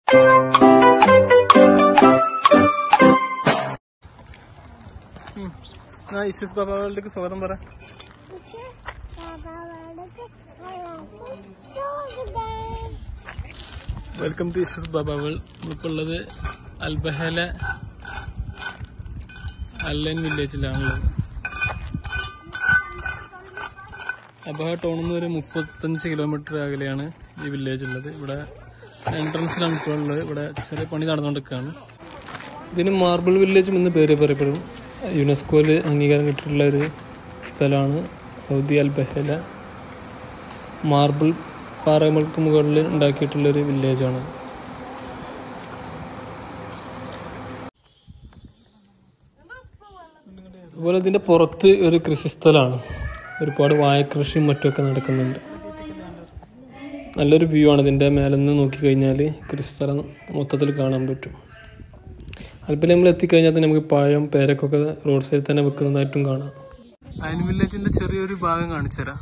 issues ബാബ വേൾഡിലേക്ക് സ്വാഗതം പറ വെൽക്കം ടു ഇഷ്യൂസ് ബാബ വേൾഡ് നമ്മളിപ്പോൾ ഉള്ളത് അൽബഹല അല്ലൻ വില്ലേജിലാണുള്ളത് അബഹ ടൗണിൽ നിന്ന് ഒരു മുപ്പത്തഞ്ച് കിലോമീറ്റർ അകലെയാണ് ഈ വില്ലേജ് ഉള്ളത് ഇവിടെ എൻട്രൻസിലാണ് ഇപ്പോൾ ഉള്ളത് ഇവിടെ ചെറിയ പണി നടന്നുകൊണ്ടിരിക്കുകയാണ് ഇതിന് മാർബിൾ വില്ലേജും എന്ന് പേര് പറയപ്പെടും യുനെസ്കോയിൽ അംഗീകാരം കിട്ടിയിട്ടുള്ള ഒരു സ്ഥലമാണ് സൗദി അൽ ബഹല മാർബിൾ പാറകൾക്ക് മുകളിൽ ഉണ്ടാക്കിയിട്ടുള്ളൊരു വില്ലേജാണ് അതുപോലെ ഇതിൻ്റെ പുറത്ത് ഒരു കൃഷിസ്ഥലമാണ് ഒരുപാട് വാഴക്കൃഷിയും മറ്റുമൊക്കെ നടക്കുന്നുണ്ട് നല്ലൊരു വ്യൂ ആണ് ഇതിൻ്റെ മേലെ നിന്ന് നോക്കിക്കഴിഞ്ഞാൽ കൃഷിസ്ഥലം മൊത്തത്തിൽ കാണാൻ പറ്റും അല്പം നമ്മൾ എത്തിക്കഴിഞ്ഞാൽ തന്നെ നമുക്ക് പഴം പേരക്കൊക്കെ റോഡ് സൈഡിൽ തന്നെ വെക്കുന്നതായിട്ടും കാണാം അയൻ വില്ലേജിന്റെ ചെറിയൊരു ഭാഗം കാണിച്ചുതരാം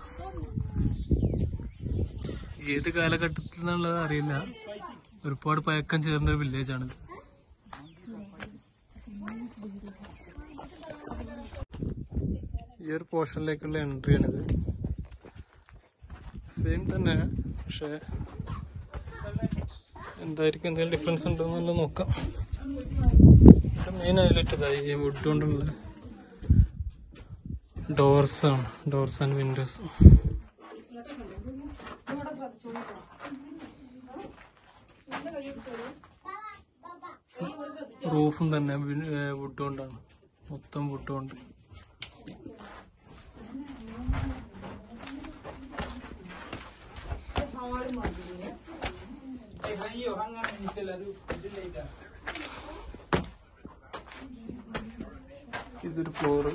ഏത് കാലഘട്ടത്തിൽ നിന്നുള്ളത് അറിയില്ല ഒരുപാട് പഴക്കം ചേർന്നൊരു വില്ലേജാണിത് ഈ ഒരു പോർഷനിലേക്കുള്ള എൻട്രി ആണിത് സെയിം തന്നെ പക്ഷെ എന്തായിരിക്കും എന്തെങ്കിലും ഡിഫറൻസ് ഉണ്ടോ എന്നുള്ളത് നോക്കാം മെയിൻ ഹൈലൈറ്റ് ഇതായി ഈ വുഡ് കൊണ്ടുള്ള ഡോർസ് ആണ് ഡോർസ് ആൻഡ് വിൻഡോസ് റൂഫും തന്നെ വുഡ് കൊണ്ടാണ് മൊത്തം വുഡ് കൊണ്ട് ഇതൊരു ഫ്ലോറ്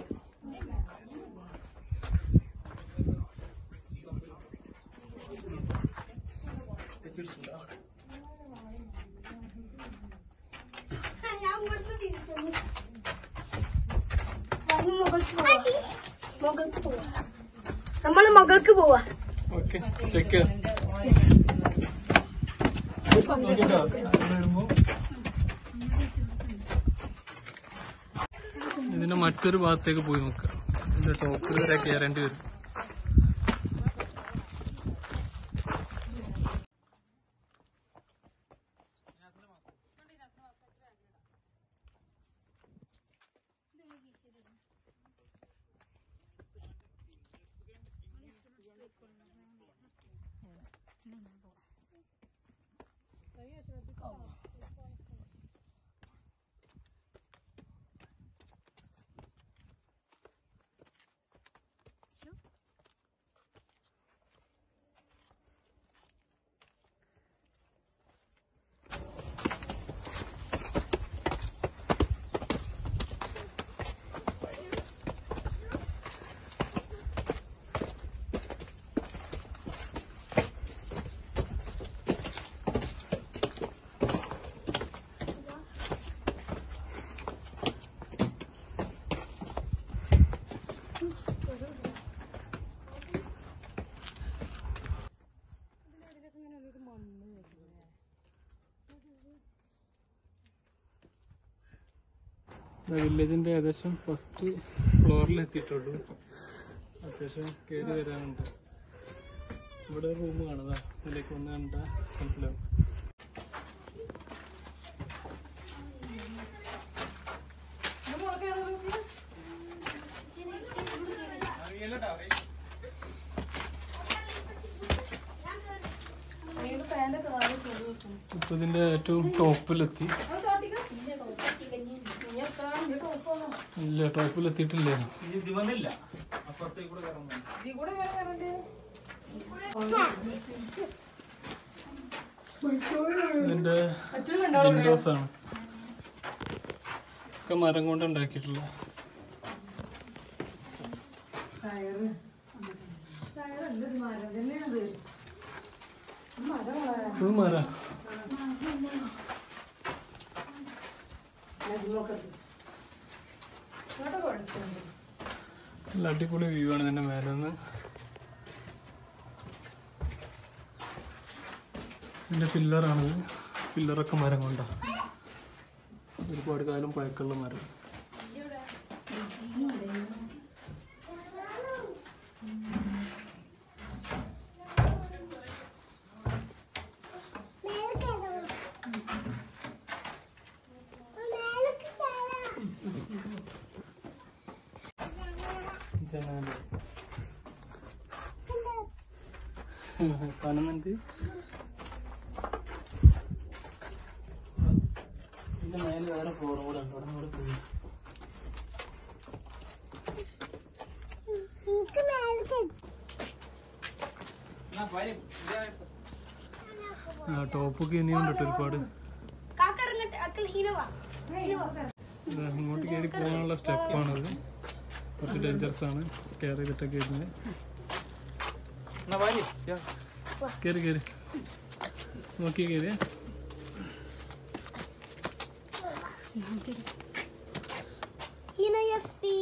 നമ്മള് മകൾക്ക് പോവാ ഓക്കെ ടേക്ക് കെയർ ഇതിന്റെ മറ്റൊരു ഭാഗത്തേക്ക് പോയി നോക്കുക ഇതിന്റെ ടോപ്പിൽ വരെ കയറേണ്ടി വരും വില്ലേജിന്റെ ഏകദേശം ഫസ്റ്റ് ഫ്ലോറിൽ എത്തിയിട്ടുള്ളൂ അത്യാവശ്യം കയറി വരാനുണ്ട് ഇവിടെ റൂം കാണുക ഇതിലേക്ക് വന്ന് കണ്ട മനസ്സിലാവും ഇപ്പൊ ഇതിന്റെ ഏറ്റവും ടോപ്പിലെത്തി ഇല്ല ടോപ്പിലെത്തിയിട്ടില്ല ഇതിന്റെ വിൻഡോസ് ആണ് ഒക്കെ മരം കൊണ്ട് ഉണ്ടാക്കിയിട്ടുള്ള ഇത് മര നല്ല അടിപൊളി വ്യൂ ആണ് ഇതിന്റെ മേലെ നിന്ന് ഇതിന്റെ പില്ലറാണിത് പില്ലറൊക്കെ മരം കൊണ്ടാ ഒരുപാട് കാലം പഴക്കമുള്ള മരം ജനാല കാണുന്നുണ്ട് ഇതിന്റെ മേലെ വേറെ ഫ്ലോർ കൂടെ ഉണ്ട് അവിടെ കൂടെ പോയി ആ ടോപ്പൊക്കെ ഇനിയുണ്ട് കേട്ടോ ഒരുപാട് കാക്കറങ്ങട്ട് അക്കൽ ഹീനവാ ഇത് ഇങ്ങോട്ട് കയറി പോകാനുള്ള സ്റ്റെപ്പാണത് കുറച്ച് ഡേഞ്ചറസ് ആണ് കയറി ചെയ്തിട്ടൊക്കെ ഇരുന്ന് കയറി കയറി നോക്കി കയറി ഹീനയത്തി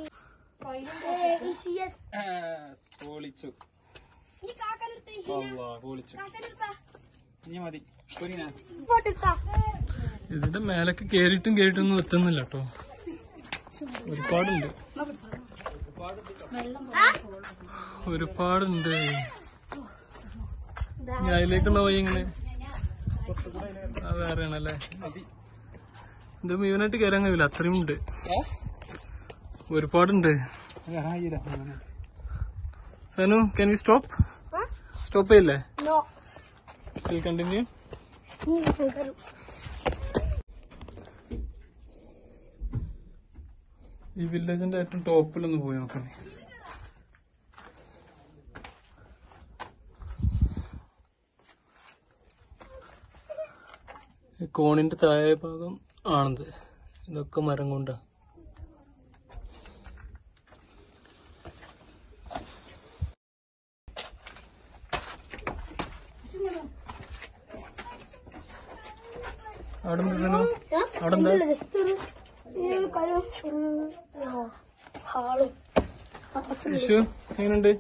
ഇസിയത് പൊളിച്ചു നീ കാക്കനെടുത്ത് ഹീന അല്ലാ പൊളിച്ചു കാക്കനെടുത്ത ഇനി മതി പൊരിനാ പോട്ടെടുത്ത ഇതിന്റെ മേലൊക്കെ കേറിയിട്ടും കേറിയിട്ടൊന്നും എത്തുന്നില്ല കേട്ടോ ഒരുപാടുണ്ട് ഒരുപാടുണ്ട് ഇനി അതിലേക്കുള്ള വഴി എങ്ങനെ ആ വേറെയാണല്ലേ ഇത് മുഴുവനായിട്ട് കയറാൻ കഴിയില്ല അത്രയും ഉണ്ട് ഒരുപാടുണ്ട് Sanu can we stop stop ചെയ്യില്ലേ നോ സ്റ്റിൽ കണ്ടിന്യൂ നീ തുടരും ഈ വില്ലേജിന്റെ ഏറ്റവും ടോപ്പിലൊന്ന് പോയി നോക്കണേ ഈ കോണിന്റെ താഴെ ഭാഗം ആണത് ഇതൊക്കെ മരം കൊണ്ടാ അവിടെ എന്താ സനു അവിടെ എന്താ ജസ്റ്റ് ഒരു ഒരു കലം ഒരു ഹാളും ഇഷു എങ്ങനെയുണ്ട്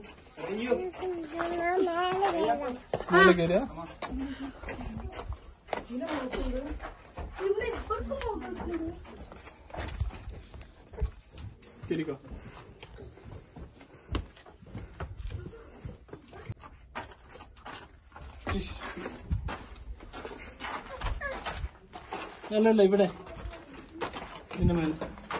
മേലെ കയറിയ കയറിക്കോ അല്ലല്ല ഇവിടെ ഇതിന്റെ മേലെ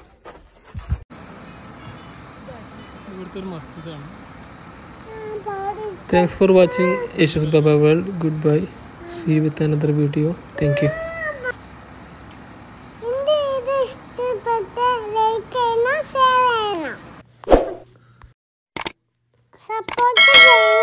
ഇവിടുത്തെ ഒരു മസ്ജിദാണ് താങ്ക്സ് ഫോർ വാച്ചിങ് യേശുസ് Baba world goodbye see with another video thank you എന്റെ ഇത് ഇഷ്ടപ്പെട്ട ലൈക്ക് ചെയ്യണം ഷെയർ ചെയ്യണം സപ്പോർട്ട് ചെയ്യണം